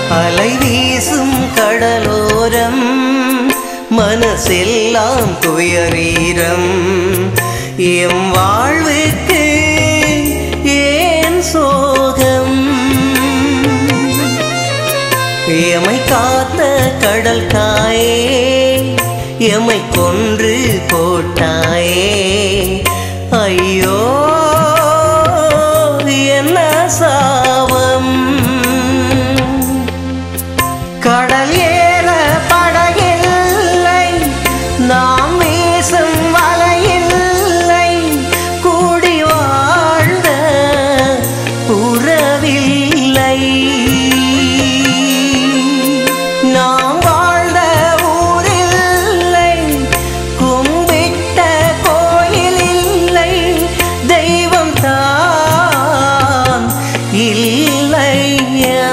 அலை வீசும் கடலோரம் மனசெல்லாம் துயரீரம் எம் வாழ்வுக்கு ஏன் சோகம் எமை காத்த கடல் காயே எமை கொன்று போட்டாயே ஐயோ என்ன சாவம் கடல் ஏற படகில்லை நாம் வீசும் வலையில்லை கூடி வாழ்ந்த உறவில்லை நாம் வாழ்ந்த ஊரில்லை கும்பிட்ட கோயில் இல்லை தெய்வம் தான் இல்லையா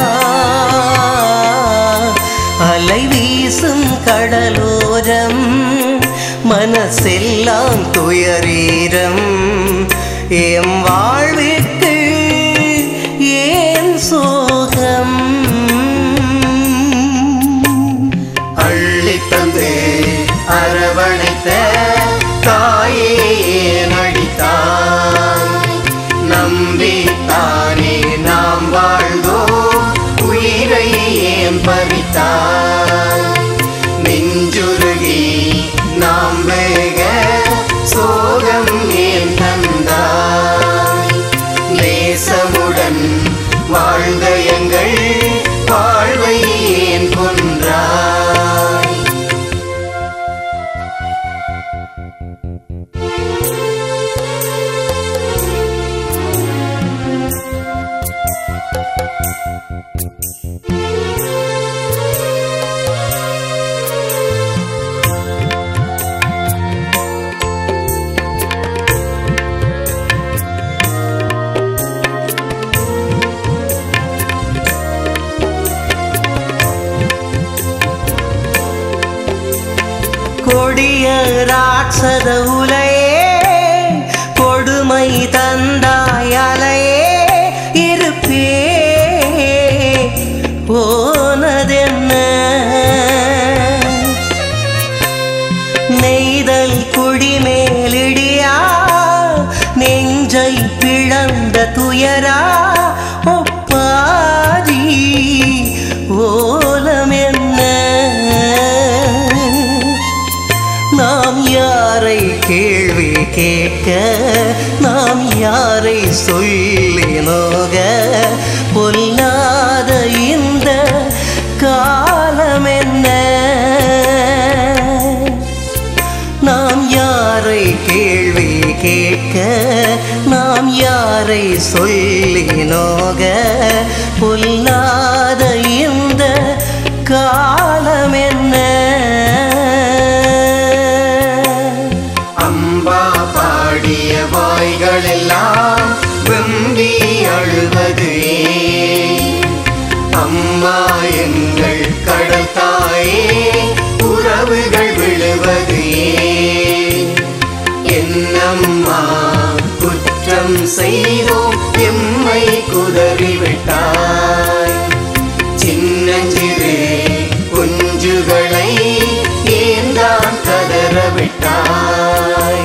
அலை வீசும் கடலோரம் மனசெல்லாம் துயரீரம் எம் வாழ்விற்கு ஏன் சோகம் அள்ளி தந்து அரவணைத்த தாயே நடித்தாய் நம்பி தானே நாம் வாழ்ந்தோம் உயிரை ஏன் பறித்தாய் நெஞ்சுருகி நாம் வேக சோகம் ஏன் தந்தாய் நேசமுடன் வாழ்ந்த எங்கள் வாழ்வை ஏன் கொன்றாய் கொடிய ராட்சத உலையே கொடுமை தந்தாய் அலையே இருப்பே போனதென்ன நெய்தல் குடிமேலிடியா நெஞ்சை பிளந்த துயரா ஒப்பாரி ஓலம் என்ன நாம் யாரை கேள்வி கேட்க நாம் யாரை சொல்லி நோக பொல்லாத இந்த காலம் என்ன நாம் யாரை கேள்வி கேட்க நாம் யாரை சொல்லி நோக பொல்லாத இந்த காலம் என்ன அம்பா பாடிய வாய்களெல்லாம் வெம்பி அழுவது ஏன்? அம்மா எங்கள் கடல் தாயே உறவுகள் விழுவது ஏன்? என்னம்மா குற்றம் செய்தோம் எம்மை குதறிவிட்டாய் சின்னஞ்சிறு குஞ்சுகளை ஏந்தான் கதற விட்டாய்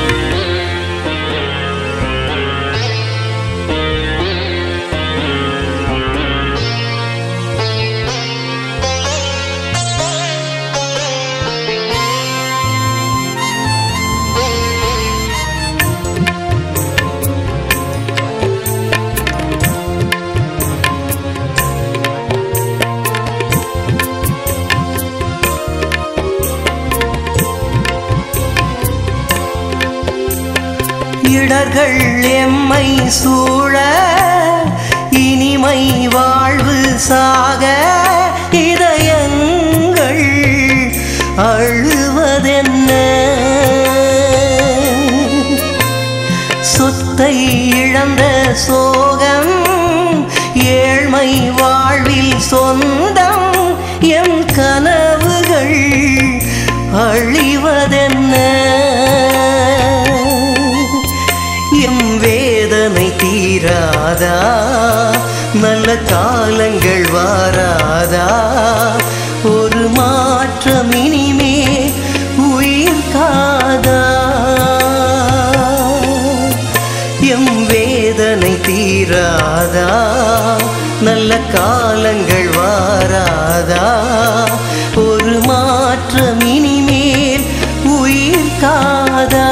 இடர்கள் எம்மை சூழ இனிமை வாழ்வு சாக இதயங்கள் அழுவதென்ன சொத்தை இழந்த சோகம் ஏழ்மை வாழ்வில் சொந்தம் எம் கனவுகள் அழிவதென்ன எம் வேதனை தீராதா நல்ல காலங்கள் வாராதா ஒரு மாற்றம் இனிமே உயிர் காதா எம் வேதனை தீராதா நல்ல காலங்கள் வாராதா ஒரு மாற்றம் இனிமேல் உயிர் காதா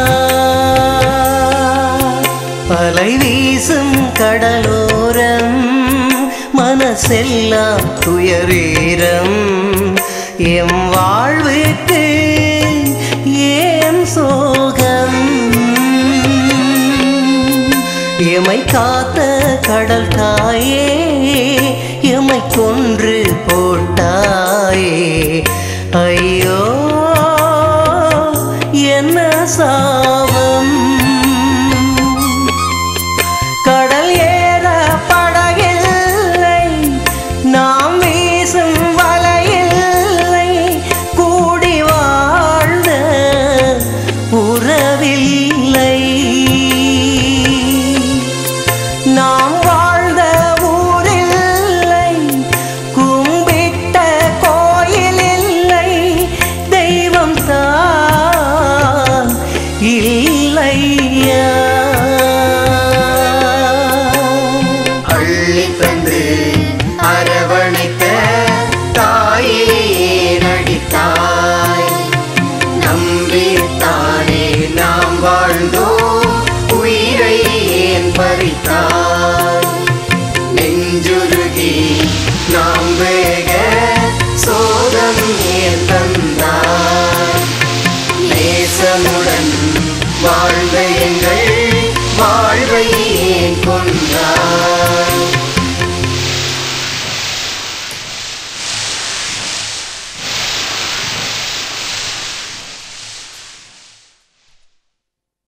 அலை வீசும் கடலோரம் மனசெல்லாம் துயரீரம் எம் வாழ்வுக்கு ஏன் சோகம் எமை காத்த கடல் தாயே எமை கொன்று போட்டாயே ஐயோ என்ன சாபம் கடல் ஏற படகில்லை நாம் வீசும் வலையில்லை கூடி வாழ்ந்த உறவில்லை நாம் வாழ்ந்த ஊரில்லை கும்பிட்ட கோயிலில்லை தெய்வம் தான் இல்லையா அள்ளி தந்து அரவணைத்த தாயே நடித்தாய் நம்பித்தானே நாம் வாழ்ந்தோம் உயிரை ஏன் பறித்தாய் நெஞ்சுருகி நாம் வேக சோதம் ஏன் தந்தாய் நேசமுடன் வாழ்ந்த எங்கள் வாழ்வை ஏன் கொண்டாய்